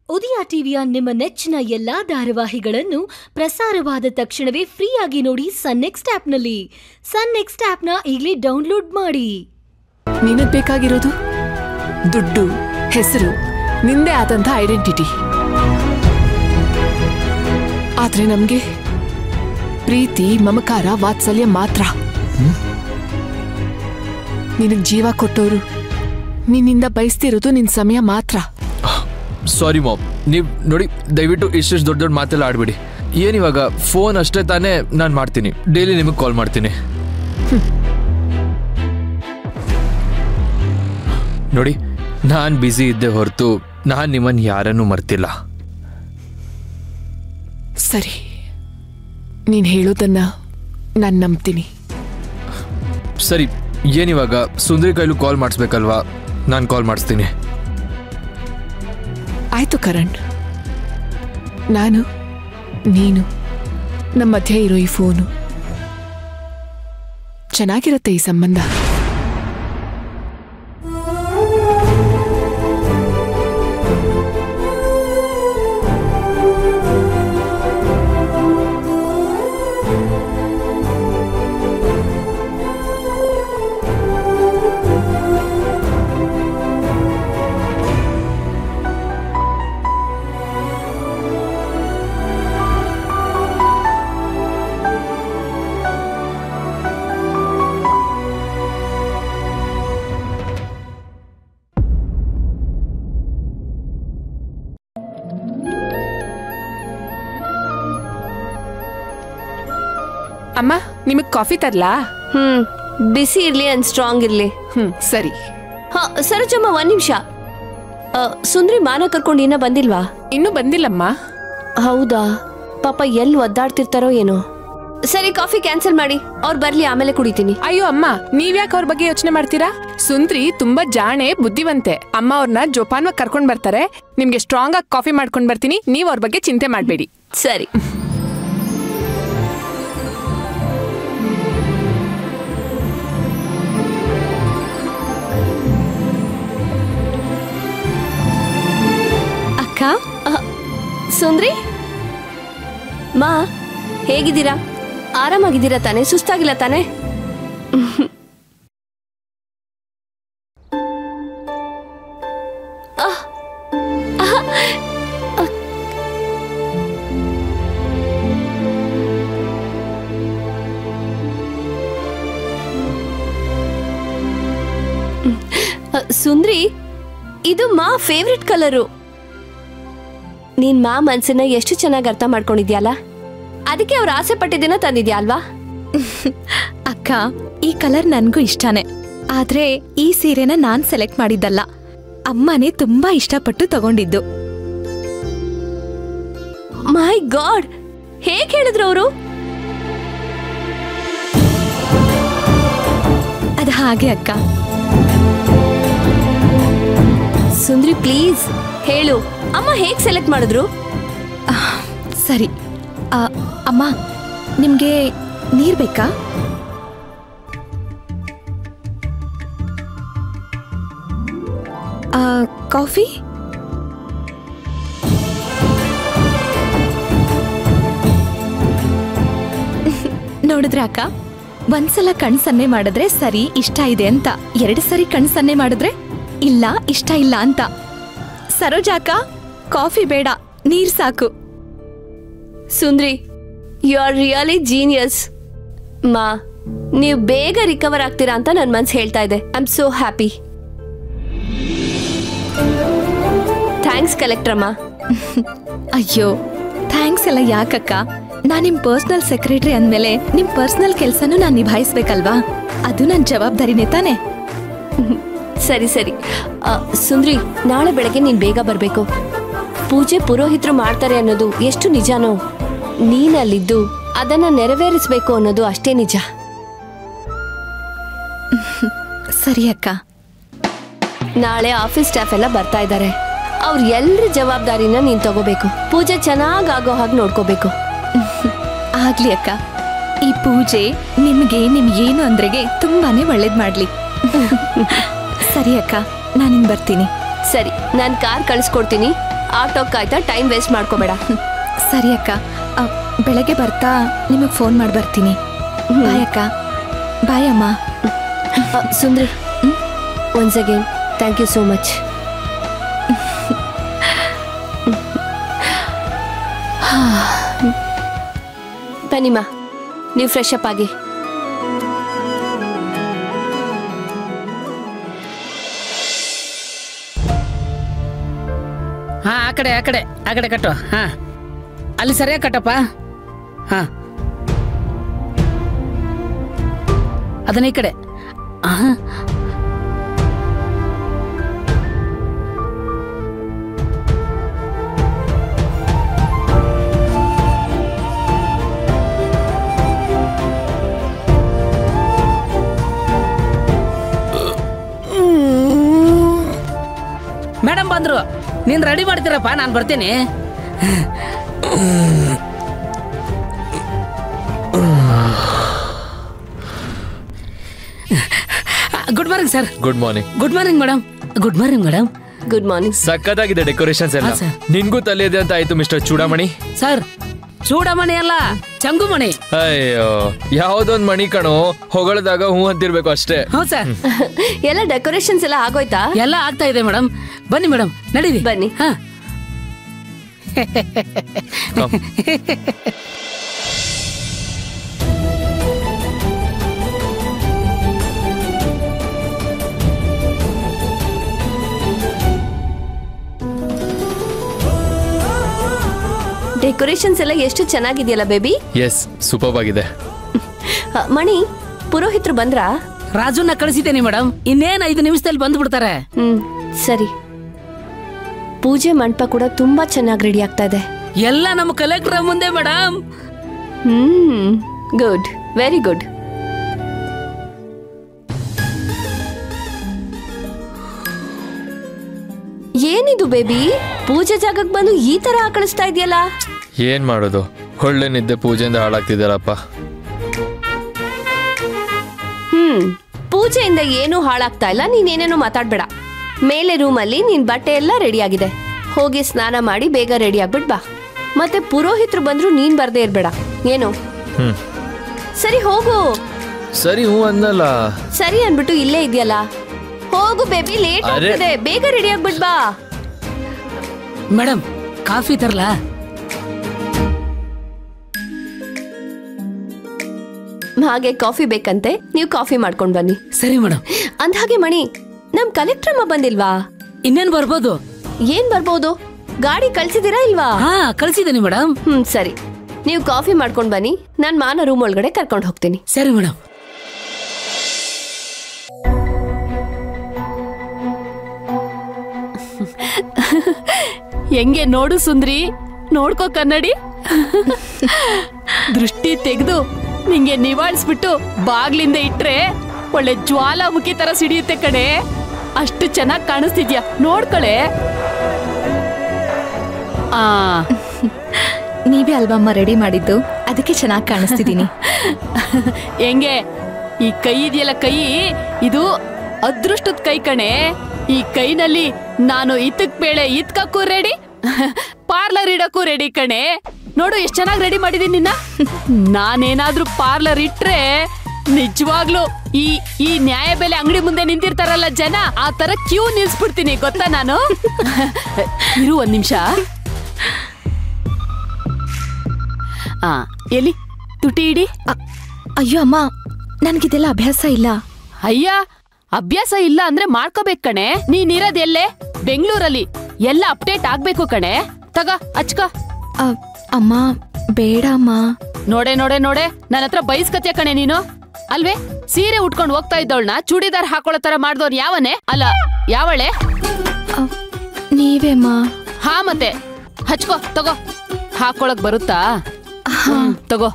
ಉದಯ ಟಿವಿಯ ನಿಮ್ಮ ನೆಚ್ಚಿನ ಎಲ್ಲಾ ಧಾರಾವಾಹಿಗಳನ್ನು ಪ್ರಸಾರವಾದ ತಕ್ಷಣವೇ ಫ್ರೀಯಾಗಿ ನೋಡಿ ಸನ್ ನೆಕ್ಸ್ಟ್ ಆಪ್ನಲ್ಲಿ ಸನ್ ನೆಕ್ಸ್ಟ್ ಆಪ್ನ ಈಗಲೇ ಡೌನ್ಲೋಡ್ ಮಾಡಿ ನಿನಗ್ ಬೇಕಾಗಿರೋದು ದುಡ್ಡು ಹೆಸರು ನಿಂದೆ ಆದಂಥ ಐಡೆಂಟಿಟಿ ಆದ್ರೆ ನಮ್ಗೆ ಪ್ರೀತಿ ಮಮಕಾರ ವಾತ್ಸಲ್ಯ ಮಾತ್ರ ನಿನಗ್ ಜೀವ ಕೊಟ್ಟೋರು ನಿನ್ನಿಂದ ಬಯಸ್ತಿರೋದು ನಿನ್ ಸಮಯ ಮಾತ್ರ ಸಾರಿ ಮಾಮ್ ನೀವು ನೋಡಿ ದಯವಿಟ್ಟು ಇಷ್ಟಿಷ್ಟು ದೊಡ್ಡ ದೊಡ್ಡ ಮಾತೆಲ್ಲ ಆಡ್ಬಿಡಿ ಏನಿವಾಗ ಫೋನ್ ಅಷ್ಟೇ ತಾನೇ ನಾನು ಮಾಡ್ತೀನಿ ಡೈಲಿ ನಿಮಗೆ ಕಾಲ್ ಮಾಡ್ತೀನಿ ನೋಡಿ ನಾನು ಬ್ಯುಸಿ ಇದ್ದೆ ಹೊರತು ನಾನು ನಿಮ್ಮನ್ನು ಯಾರನ್ನೂ ಮರ್ತಿಲ್ಲ ಸರಿ ನೀನ್ ಹೇಳೋದನ್ನ ನಾನ್ ನಂಬ್ತೀನಿ ಸರಿ ಏನಿವಾಗ ಸುಂದರಿ ಕೈಲೂ ಕಾಲ್ ಮಾಡಿಸ್ಬೇಕಲ್ವಾ ನಾನು ಕಾಲ್ ಮಾಡಿಸ್ತೀನಿ ಆಯ್ತು ಕರಣ್ ನಾನು ನೀನು ನಮ್ಮ ಮಧ್ಯೆ ಇರೋ ಈ ಫೋನು ಚೆನ್ನಾಗಿರುತ್ತೆ ಈ ಸಂಬಂಧ ಅಮ್ಮ ನಿಮಗ್ ಕಾಫಿ ತರ್ಲಾ ಹ್ಮ್ ಬಿಸಿ ಇರ್ಲಿ ಅಂಡ್ ಸ್ಟ್ರಾಂಗ್ ಇರ್ಲಿ ಹ್ಮ್ ಸರಿ ಹ ಸರೋಜಮ್ಮ ಒಂದ್ ನಿಮಿಷ ಸುಂದ್ರಿ ಮಾನ ಕರ್ಕೊಂಡು ಇನ್ನ ಬಂದಿಲ್ವಾ ಇನ್ನೂ ಬಂದಿಲ್ಲಮ್ಮ ಹೌದಾ ಪಾಪ ಎಲ್ಲಿ ಒದ್ದಾಡ್ತಿರ್ತಾರೋ ಏನೋ ಸರಿ ಕಾಫಿ ಕ್ಯಾನ್ಸಲ್ ಮಾಡಿ ಅವ್ರು ಬರ್ಲಿ ಆಮೇಲೆ ಕುಡಿತೀನಿ ಅಯ್ಯೋ ಅಮ್ಮ ನೀವ್ಯಾಕೆ ಅವ್ರ ಬಗ್ಗೆ ಯೋಚನೆ ಮಾಡ್ತೀರಾ ಸುಂದ್ರಿ ತುಂಬಾ ಜಾಣೆ ಬುದ್ಧಿವಂತೆ ಅಮ್ಮ ಅವ್ರನ್ನ ಜೋಪಾನ್ವಾಗಿ ಕರ್ಕೊಂಡ್ ಬರ್ತಾರೆ ನಿಮ್ಗೆ ಸ್ಟ್ರಾಂಗ್ ಆಗಿ ಕಾಫಿ ಮಾಡ್ಕೊಂಡ್ ಬರ್ತೀನಿ ನೀವ್ ಅವ್ರ ಬಗ್ಗೆ ಚಿಂತೆ ಮಾಡ್ಬೇಡಿ ಸರಿ ಅಕ್ಕ ಸುಂದ್ರಿ ಮಾ ಹೇಗಿದ್ದೀರಾ ಆರಾಮಾಗಿದ್ದೀರಾ ತಾನೆ ಸುಸ್ತಾಗಿಲ್ಲ ತಾನೆ ಆಹ್. ಆಹ್. ಅಹ್. ಅಹ್, ಸುಂದ್ರಿ ಇದು ಮಾ ಫೇವ್ರೆಟ್ ಕಲರು ನೀನ್ ಮಾ ಮನ್ಸನ್ನ ಎಷ್ಟು ಚೆನ್ನಾಗಿ ಅರ್ಥ ಮಾಡ್ಕೊಂಡಿದ್ಯಲ್ಲ ಅದಕ್ಕೆ ಅವ್ರ ಆಸೆ ಪಟ್ಟಿದ್ದನ್ನ ತಂದಿದ್ಯಾ ಅಲ್ವಾ ಅಕ್ಕ ಈ ಕಲರ್ ನನ್ಗೂ ಇಷ್ಟನೇ ಆದ್ರೆ ಈ ಸೀರೆನ ನಾನ್ ಸೆಲೆಕ್ಟ್ ಮಾಡಿದ್ದಲ್ಲ ಅಮ್ಮನೇ ತುಂಬಾ ಇಷ್ಟಪಟ್ಟು ತಗೊಂಡಿದ್ದು ಮೈ ಗಾಡ್ ಹೇಗ್ ಹೇಳಿದ್ರು ಅವರು ಅದ್ ಹಾಗೆ ಅಕ್ಕ ಸುಂದ್ರಿ ಪ್ಲೀಸ್ ಹೇಳು ಅಮ್ಮ ಹೇಗ್ ಸೆಲೆಕ್ಟ್ ಮಾಡಿದ್ರು ಸರಿ ಆ, ಅಮ್ಮ ನಿಮ್ಗೆ ನೀರ್ ಬೇಕಾ ಆ, ಕಾಫಿ ನೋಡಿದ್ರ ಅಕ್ಕ ಒಂದ್ಸಲ ಕಣ್ ಸನ್ನೆ ಮಾಡಿದ್ರೆ ಸರಿ ಇಷ್ಟ ಇದೆ ಅಂತ ಎರಡು ಸರಿ ಕಣ್ ಸನ್ನೆ ಮಾಡಿದ್ರೆ ಇಲ್ಲ ಇಷ್ಟ ಇಲ್ಲ ಅಂತ ಸರೋಜಾಕ ಕಾಫಿ ಬೇಡ ನೀರ್ ಸಾಕು Sundari you are really genius ಮಾ ನೀವು ಬೇಗ ರಿಕವರ್ ಆಗ್ತೀರಾ ಅಂತ ನನ್ ಮನ್ಸು ಹೇಳ್ತಾ ಇದೆ I am so happy thanks ಕಲೆಕ್ಟ್ರಮ್ಮ ಅಯ್ಯೋ ಥ್ಯಾಂಕ್ಸ್ ಎಲ್ಲ ಯಾಕಕ್ಕ ನಾನ್ ನಿಮ್ ಪರ್ಸನಲ್ ಸೆಕ್ರೆಟರಿ ಅಂದ್ಮೇಲೆ ನಿಮ್ ಪರ್ಸನಲ್ ಕೆಲ್ಸನೂ ನಾನ್ ನಿಭಾಯಿಸ್ಬೇಕಲ್ವಾ ಅದು ನನ್ ಜವಾಬ್ದಾರಿನೇ ತಾನೆ ಸರಿ ಸರಿ ಆ, ಸುಂದ್ರಿ ನಾಳೆ ಬೆಳಗ್ಗೆ ನೀನ್ ಬೇಗ ಬರ್ಬೇಕು ಪೂಜೆ ಪುರೋಹಿತರು ಮಾಡ್ತಾರೆ ಅನ್ನೋದು ಎಷ್ಟು ನಿಜಾನೋ ನೀನಲ್ಲಿದ್ದು ಅದನ್ನ ನೆರವೇರಿಸ್ಬೇಕು ಅನ್ನೋದು ಅಷ್ಟೇ ನಿಜ ಸರಿ ಅಕ್ಕ ನಾಳೆ ಆಫೀಸ್ ಸ್ಟಾಫ್ ಎಲ್ಲ ಬರ್ತಾ ಇದ್ದಾರೆ ಅವ್ರ ಎಲ್ರ ಜವಾಬ್ದಾರಿನ ನೀನ್ ತಗೋಬೇಕು ಪೂಜೆ ಚೆನ್ನಾಗ್ ಆಗೋ ಹಾಗೆ ನೋಡ್ಕೋಬೇಕು ಆಗ್ಲಿ ಅಕ್ಕ ಈ ಪೂಜೆ ನಿಮ್ಗೆ ನಿಮ್ಗೇನು ಅಂದ್ರೆಗೆ ತುಂಬಾನೇ ಒಳ್ಳೇದ್ ಮಾಡ್ಲಿ ಸರಿ ಅಕ್ಕ ನಾನಿನ್ ಬರ್ತೀನಿ ಸರಿ ನಾನ್ ಕಾರ್ ಕಳಿಸ್ಕೊಡ್ತೀನಿ ಆಟೋ ಕಾಯ್ತಾ ಟೈಮ್ ವೇಸ್ಟ್ ಮಾಡ್ಕೋಬೇಡ ಸರಿ ಅಕ್ಕ ಆ, ಬೆಳಗ್ಗೆ ಬರ್ತಾ ನಿಮಗೆ ಫೋನ್ ಮಾಡಿ ಬರ್ತೀನಿ ಬಾಯ್ ಅಕ್ಕ ಬಾಯ್ ಅಮ್ಮ ಆ, Sundari once again thank you so much ಬನ್ನಿಮ್ಮ ನೀವು ಫ್ರೆಶ್ ಅಪ್ ಆಗಿ ಹಾ ಆ ಕಡೆ ಆ ಕಡೆ ಆ ಕಡೆ ಕಟ್ಟು ಹಾ ಅಲ್ಲಿ ಸರಿಯಾಗಿ ಕಟ್ಟಪ್ಪ ಹಾ ಅದನ್ನ ಈ ಕಡೆ ಆ, ಮೇಡಮ್ ಬಂದ್ರು ನೀನ್ ರೆಡಿ ಮಾಡ್ತೀರಪ್ಪ ನಾನು ಬರ್ತೀನಿ good morning sir good morning good morning madam good morning madam good morning ಸಕ್ಕತ್ತಾಗಿದೆ ಡೆಕೋರೇಷನ್ಸ್ ಎಲ್ಲ ಹಾ, sir. ನಿನ್ಗೂ ತಲೆ ಇದೆ ಅಂತ ಆಯ್ತು ಮಿಸ್ಟರ್ ಚೂಡಮಣಿ ಸರ್ ಚೂಡಮಣಿ ಅಲ್ಲ ಚಂಗುಮಣಿ ಅಯ್ಯೋ ಯಾವ್ದೊಂದ್ ಮಣಿ ಕಣೋ ಹೊಗಳದಾಗ ಹೂ ಅಂತಿರ್ಬೇಕು ಅಷ್ಟೇ ಹ್ಞೂ ಸರ್ ಎಲ್ಲ ಡೆಕೋರೇಷನ್ಸ್ ಎಲ್ಲ ಆಗೋಯ್ತಾ ಎಲ್ಲ ಆಗ್ತಾ ಇದೆ ಮೇಡಮ್ ಬನ್ನಿ ಮೇಡಮ್ ನಡೀರಿ ಬನ್ನಿ. ಹಾ Come. ಡೆಕೋರೇಷನ್ಸ್ ಎಲ್ಲ ಎಷ್ಟು ಚೆನ್ನಾಗಿದೆಯಲ್ಲ ಬೇಬಿ ಎಸ್ ಸೂಪರ್ ಆಗಿದೆ ಮಣಿ ಪುರೋಹಿತರು ಬಂದ್ರಾ ರಾಜುನ ಕಳಿಸಿದ್ದೇನೆ ಮೇಡಮ್ ಇನ್ನೇನ್ ಐದು ನಿಮಿಷದಲ್ಲಿ ಬಂದು ಬಿಡ್ತಾರೆ ಹ್ಮ್ ಸರಿ ಪೂಜೆ ಮಂಟಪ ಕೂಡ ತುಂಬಾ ಚೆನ್ನಾಗಿ ರೆಡಿ ಆಗ್ತಾ ಇದೆ ಎಲ್ಲ ನಮ್ಮ ಕಲೆಕ್ಟರ್ ಮುಂದೆ madam hmm good very good ಏನಿದು ಬೇಬಿ ಪೂಜೆ ಜಾಗಕ್ಕೆ ಬಂದು ಈ ತರ ಆಕಳಿಸ್ತಾ ಇದೆಯಲ್ಲ ಏನ್ ಮಾಡೋದು ಒಳ್ಳೆ ನಿದ್ದೆ ಪೂಜೆಯಿಂದ ಹಾಳಾಗ್ತಿದ್ದಾರಪ್ಪ ಹ್ಮ್ ಪೂಜೆಯಿಂದ ಏನೂ ಹಾಳಾಗ್ತಾ ಇಲ್ಲ ನೀನೇನೇನೋ ಮಾತಾಡ್ಬೇಡ ಮೇಲೆ ರೂಮಲ್ಲಿ ನಿನ್ ಬಟ್ಟೆ ಎಲ್ಲ ರೆಡಿ ಆಗಿದೆ ಹೋಗಿ ಸ್ನಾನ ಮಾಡಿ ಬೇಗ ರೆಡಿ ಆಗ್ಬಿಟ್ ಬಾ ಮತ್ತೆ ಪುರೋಹಿತರು ಬಂದ್ರು ನೀನ್ ಬರ್ದೇ ಇರ್ಬೇಡ ಏನು ಹ್ಮ್ ಸರಿ ಹೋಗು ಸರಿ ಹೂ ಅನ್ನಲ್ಲ ಸರಿ ಅನ್ಬಿಟ್ಟು ಇಲ್ಲೇ ಇದೆಯಲ್ಲ ಹೋಗು ಬೇಬಿ ಲೇಟ್ ಅರೆ. ಆಗ್ತದೆ ಬೇಗ ರೆಡಿ ಆಗ್ಬಿಟ್ ಬಾ ಮೇಡಮ್ ಕಾಫಿ ತರಲಾ ಹಾಗೆ ಕಾಫಿ ಬೇಕಂತೆ ನೀವು ಕಾಫಿ ಮಾಡ್ಕೊಂಡ್ ಬನ್ನಿ ಸರಿ ಮೇಡಮ್ ಅಂದ್ಹಾಗೆ ಮಣಿ ನಮ್ ಕಲೆಕ್ಟರ್ ಅಮ್ಮ ಬಂದಿಲ್ವಾ ಇನ್ನೇನ್ ಬರ್ಬೋದು ಏನ್ ಬರ್ಬೋದು ಗಾಡಿ ಕಳ್ಸಿದೀರಾ ಇಲ್ವಾ ಹಾ ಕಳ್ಸಿದ್ದೀನಿ ಮೇಡಮ್ ಹ್ಮ್ ಸರಿ ನೀವು ಕಾಫಿ ಮಾಡ್ಕೊಂಡ್ ಬನ್ನಿ ನಾನ್ ಮಾನ ರೂಮ್ ಒಳಗಡೆ ಕರ್ಕೊಂಡು ಹೋಗ್ತೀನಿ ಸರಿ ಮೇಡಮ್ ಹೆಂಗೆ ನೋಡು ಸುಂದ್ರಿ ನೋಡ್ಕೋ ಕನ್ನಡಿ ದೃಷ್ಟಿ ತೆಗೆದು ನಿಂಗೆ ನಿವಾಳಿಸ್ಬಿಟ್ಟು ಬಾಗ್ಲಿಂದ ಇಟ್ರೆ ಒಳ್ಳೆ ಜ್ವಾಲಾಮುಖಿ ತರ ಸಿಡಿಯುತ್ತೆ ಕಡೆ ಅಷ್ಟು ಚೆನ್ನಾಗಿ ಕಾಣಿಸ್ತಿದ್ಯಾ ನೋಡ್ಕೊಳೆ ಆ ನೀವೇ ಅಲ್ವಮ್ಮ ರೆಡಿ ಮಾಡಿದ್ದು ಅದಕ್ಕೆ ಚೆನ್ನಾಗಿ ಕಾಣಿಸ್ತಿದ್ದೀನಿ ಹೆಂಗೆ ಈ ಕೈ ಇದೆಯಲ್ಲ ಕೈ ಇದು ಅದೃಷ್ಟದ ಕೈ ಕಣೆ ಈ ಕೈನಲ್ಲಿ ನಾನು ಇತ್ತಕ್ ಬೇಳೆ ಇತ್ಕಕ್ಕೂ ರೆಡಿ ಪಾರ್ಲರ್ ಇಡಕ್ಕೂ ರೆಡಿ ಕಣೆ ನೋಡು ಎಷ್ಟ್ ಚೆನ್ನಾಗಿ ರೆಡಿ ಮಾಡಿದೀನಿ ನಿನ್ನ ನಾನೇನಾದ್ರೂ ಪಾರ್ಲರ್ ಇಟ್ರೆ ನಿಜವಾಗ್ಲು ಈ ಈ ನ್ಯಾಯಬೆಲೆ ಅಂಗಡಿ ಮುಂದೆ ನಿಂತಿರ್ತಾರಲ್ಲ ಜನ ಆ ತರ ಕ್ಯೂ ನಿಲ್ಸ್ಬಿಡ್ತೀನಿ ಗೊತ್ತಾ ನಾನು ಇರು ಒಂದ್ ನಿಮಿಷ ಆ ಎಲ್ಲಿ ತುಟಿ ಇಡಿ ಅ- ಅಯ್ಯೋ ಅಮ್ಮ ನನಗಿದೆಲ್ಲ ಅಭ್ಯಾಸ ಇಲ್ಲ ಅಯ್ಯ ಅಭ್ಯಾಸ ಇಲ್ಲ ಅಂದ್ರೆ ಮಾಡ್ಕೋಬೇಕು ಕಣೆ ನೀನಿರೋದ್ ಎಲ್ಲೇ ಬೆಂಗಳೂರಲ್ಲಿ ಎಲ್ಲ ಅಪ್ಡೇಟ್ ಆಗ್ಬೇಕು ಕಣೆ ತಗ ಹಚ್ಕ ಅ, ಅಮ್ಮ ಬೇಡ ಅಮ್ಮ ನೋಡೆ ನೋಡೆ ನೋಡೆ ನನ್ನ ಹತ್ರ ಬೈಸ್ಕತ್ಯ ಕಣೆ ನೀನು ಅಲ್ವೇ ಸೀರೆ ಉಟ್ಕೊಂಡು ಹೋಗ್ತಾ ಇದ್ದವಳನ್ನ ಚೂಡಿದಾರ್ ಹಾಕೊಳ್ಳೋ ತರ ಮಾಡ್ದವ್ನ್ ಯಾವನೇ ಅಲ್ಲ ಯಾವಳೆ ಅ, ನೀವೇಮ್ಮ ಹಾ ಮತ್ತೆ ಹಚ್ಕೋ ತಗೋ ಹಾಕೊಳಕ್ ಬರುತ್ತಾ ಹ್ಮ್, ತಗೋ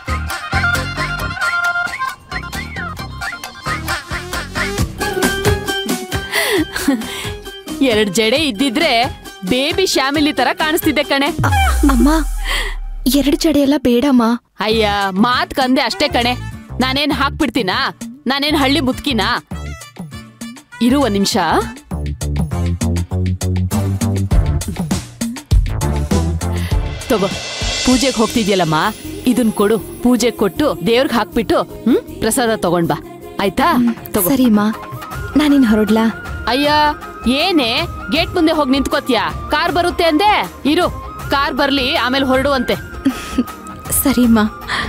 ಎರಡ್ ಜಡೆ ಇದ್ದಿದ್ರೆ ಬೇಬಿ ಶ್ಯಾಮಿಲಿ ತರ ಕಾಣಿಸ್ತಿದ್ದೆ ಕಣೆ ಅ, ಅಮ್ಮ ಎರಡು ಜಡೆ ಎಲ್ಲ ಬೇಡಮ್ಮ ಅಯ್ಯ ಮಾತ್ ಕಂದೆ ಅಷ್ಟೇ ಕಣೆ ನಾನೇನ್ ಹಾಕ್ಬಿಡ್ತೀನಾ ನಾನೇನ್ ಹಳ್ಳಿ ಮುತ್ಕಿನಾ ಇರುವ ನಿಮಿಷ ತಗೋ ಪೂಜೆಗೆ ಹೋಗ್ತಿದ್ಯಲ್ಲಮ್ಮ ಇದನ್ ಕೊಡು ಪೂಜೆ ಕೊಟ್ಟು ದೇವ್ರಿಗೆ ಹಾಕ್ಬಿಟ್ಟು ಹ್ಮ್ ಪ್ರಸಾದ ತಗೊಂಡ್ ಬಾ ಆಯ್ತಾ ತಗೋ ಸರಿ ಮಾ ನಾನಿನ್ ಹೊರಡ್ಲಾ ಅಯ್ಯ ಏನೇ ಗೇಟ್ ಮುಂದೆ ಹೋಗಿ ನಿಂತ್ಕೋತ್ಯಾ ಕಾರ್ ಬರುತ್ತೆ ಅಂದೆ ಇರು ಕಾರ್ ಬರ್ಲಿ ಆಮೇಲೆ ಹೊರಡುವಂತೆ ಸರಿ ಮಾ